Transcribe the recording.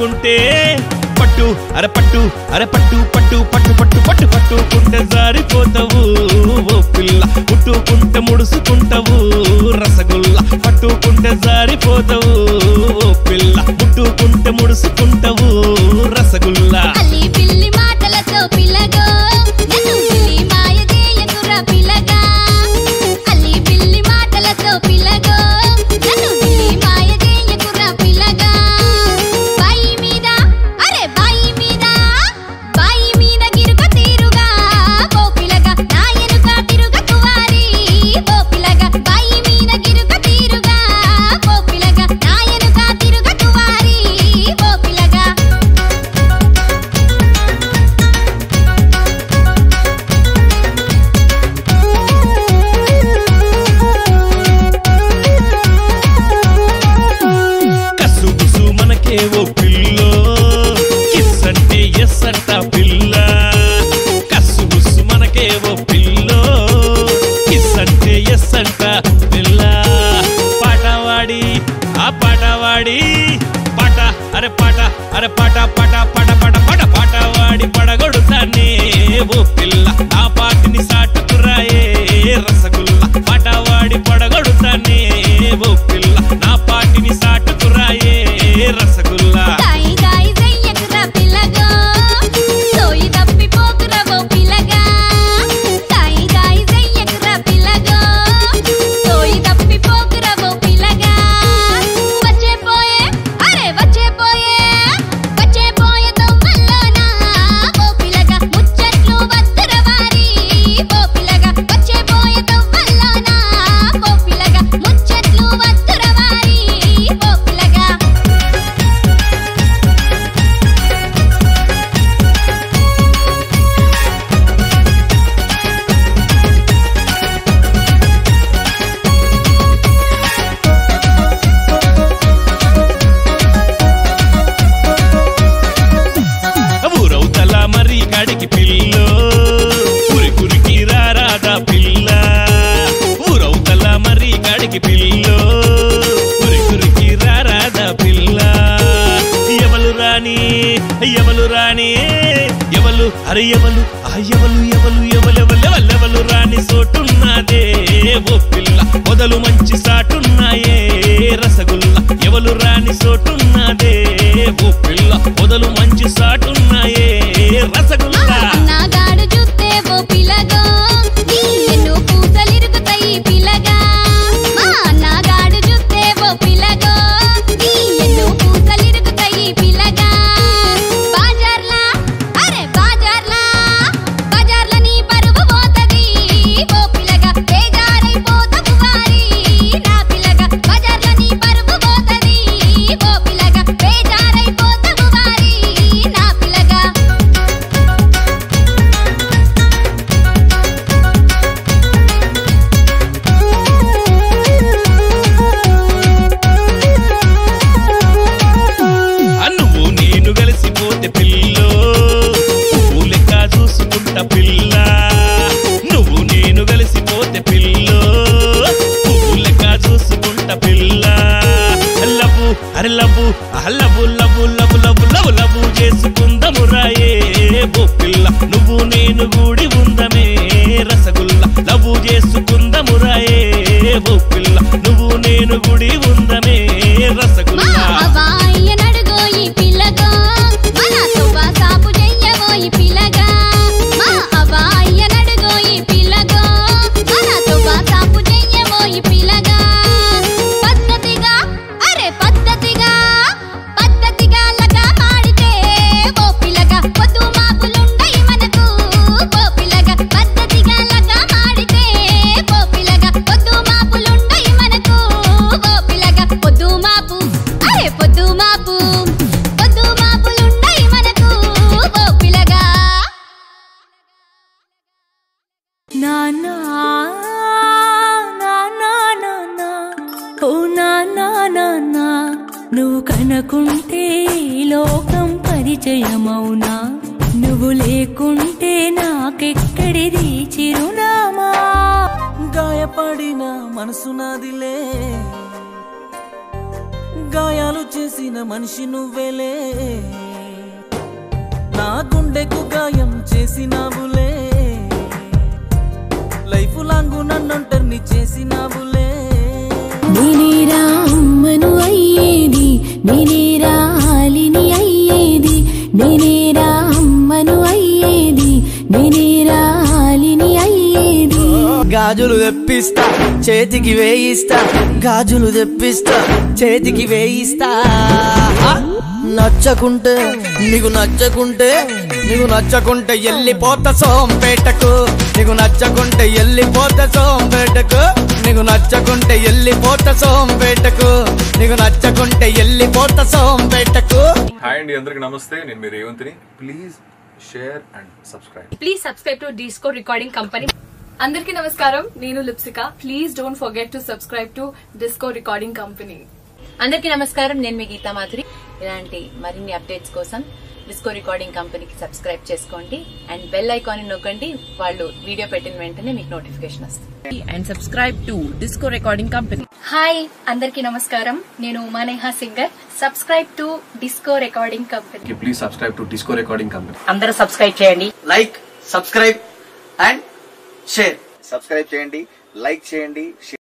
పట్టుకుంటే పట్టు అరే పట్టు అరే పట్టు పట్టు పట్టు పట్టు పట్టు పట్టుకుంటే జారిపోతావు ఓ పిల్ల పుట్టుకుంటే ముడుసుకుంటావు రసగుల్ల పట్టుకుంటే జారిపోతావు ఓ పిల్ల పుట్టుకుంటే ముడుసుకుంటావు రసగుల్ల అల్లి పిల్లి మాటలతో పిల్లగో నన్ను పిల్లి మాయ చేయకురా పిల్లగా అల్లి పిల్లి మాటలతో పిల్లగో నన్ను పిల్లి మాయ చేయకురా పిల్లగా బాయి మీద అరే బాయి మీద బాయి మీద గిరుక తీరుగా ఓ పిల్లగా నా ఎనుక తిరుగ కువారి ఓ పిల్లగా బాయి మీద గిరుక తీరుగా ఓ పిల్లగా నా ఎనుక తిరుగ కువారి ఓ పిల్లగా కసు బుసు మనకే ఓ పిల్లో కిస్ అంటే ఎస్ అంట పిల్ల కసు బుసు మనకే ఓ పిల్లో కిస్ అంటే ఎస్ అంట పిల్ల పాటవాడి ఆ పాటవాడి పాట అరే పాట అరే పాట పాట పాట పాట పాట పాటవాడి పడగొడుతానే ఓ పిల్ల ఆ పాటిని సాటుకురాయే రసగుల్ల పాటవాడి పడగొడుతానే ఓ పిల్ల నా పాటిని సాటుకురాయే రసగుల్లా దాయి దాయి చెయ్యకురా పిల్లగో సోయి తప్పిపోకురా ఓ పిల్లగా దాయి దాయి చెయ్యకురా పిల్లగో సోయి తప్పిపోకురా ఓ పిల్లగా వచ్చే పోయే అరే వచ్చే పోయే వచ్చే పోయే తొమ్మల్లోనా ఓ పిల్లగా ముచ్చట్లు వద్దుర వారి ఓ పిల్లగా వచ్చే పోయే తొమ్మల్లోనా ఓ పిల్లగా ముచ్చట్లు వద్దుర వారి ఓ పిల్లగా ఊరవుతల మరి కాడికి పిల్లో ఉరి కురికి రారాదా పిల్ల ఊరవుతల మరి కాడికి పిల్లో ఉరి కురికి రారాదా పిల్ల ఎవలు రాని ఎవలు రాని ఎవలు అరే ఎవలు ఆ ఎవలు ఎవలు ఎవలెవలు ఎవలెవలు రాని సోటున్నదే ఓ పిల్ల మొదలు మంచి సాటున్నాయే రసగుల్ల ఎవలు రాని సోటున్నదే ఓ పిల్ల మొదలు మంచి సాటున్నాయే రసగుల్ల నాగాడు చూస్తే ఓ పిల్లగో నీ ఎన్నో పూసలిరుగుతాయి పిల్లగా మా నాగాడు చూస్తే ఓ పిల్లగో నీ ఎన్నో పూసలిరుగుతాయి పిల్లగా బాజార్లా అరే బాజార్లా బాజార్ల నీ పరువు పోతది ఓ పిల్లగా బేజారైపోతవు వారి నా పిల్లగా బాజార్ల నీ పరువు పోతది ఓ పిల్లగా బేజారైపోతవు వారి నా పిల్లగా ఆ నువ్వు నేను కలిసిపోతే పిల్లో పువ్వు లెక్క చూసుకుంటా పిల్ల నువ్వు నేను కలిసిపోతే పిల్లో పువ్వు లెక్క చూసుకుంటా పిల్ల లవ్వు అరే లవ్వు ఆ love love love love love love చేసుకుందము రాయే ఓ పిల్ల నువ్వు నేను కూడి ఉందమే రసగుల్ల లవ్వు చేసుకుందము రాయే ఓ పిల్ల నువ్వు నేను గుడి ఉందమే మా రసగుల్ల అవ్వాయ్య నడుగోయి పిల్లగా మన తువ్వ సాపు చెయ్యబోయి పిల్లగా మా అవ్వాయ్య నడుగోయి పిల్లగా మన తువ్వ సాపు చెయ్యబోయి పిల్లగా పద్ధతిగా అరే పద్ధతిగా పద్ధతిగా లగా మాడితే ఓ పిల్లగా పొద్దు మాపులుండయి మనకు ఓ పిల్లగా పద్ధతిగా లగా మాడితే ఓ పిల్లగా పొద్దు మాపులుండయి మనకు ఓ పిల్లగా పొద్దు మాపు అరే పొద్దు మాపు పొద్దు మాపులుండయి మనకు ఓ పిల్లగా నానా నానా నానా ఓ నానా నానా నువ్వు కనకుంటే ఈ లోకం పరిచయమవునా నువ్వు లేకుంటే నాకెక్కడిది చిరునామా గాయపడిన మనసు నాదిలే గాయాలు చేసిన మనిషి నువ్వేలే నా గుండెకు గాయం చేసినావులే లైఫ్ లాంగ్ నన్నొంటర్ని చేసినావులే నేనేరా అమ్మను అయ్యేది నేనేరా ఆలిని అయ్యేది నేనేరా అమ్మను అయ్యేది నేనేరా ఆలిని అయ్యేది గాజులు తెప్పిస్తా చేతికి వేయిస్తా గాజులు తెప్పిస్తా చేతికి వేయిస్తా నచ్చకుంటే నీకు నచ్చకుంటే నీకు నచ్చకుంటే ఎల్లిపోత సోంపేటకు నీకు నచ్చకుంటే ఎల్లిపోత సోంపేటకు నీకు నచ్చకుంటే ఎల్లిపోత సోంపేటకు నీకు నచ్చకుంటే ఎల్లిపోత సోంపేటకు హాయ్ అండి అందరికి నమస్తే నేను మీ రేవంత్ని please share and subscribe please subscribe to disco recording company అందరికీ నమస్కారం నేను Lipsika please don't forget to subscribe to disco recording company అందరికీ నమస్కారం నేను మీ గీతా మాధురి ఇలాంటి మరిన్ని అప్డేట్స్ కోసం డిస్కో రికార్డింగ్ కంపెనీకి సబ్స్క్రైబ్ చేసుకోండి అండ్ బెల్ ఐకాన్ నొక్కండి వాళ్ళు వీడియో పెట్టిన వెంటనే మీకు నోటిఫికేషన్ వస్తుంది and subscribe to disco recording company hi అందరికీ నమస్కారం నేను Umaneha singer subscribe to disco recording company please subscribe to disco recording company అందరూ సబ్స్క్రైబ్ చేయండి like subscribe and share subscribe చేయండి లైక్ చేయండి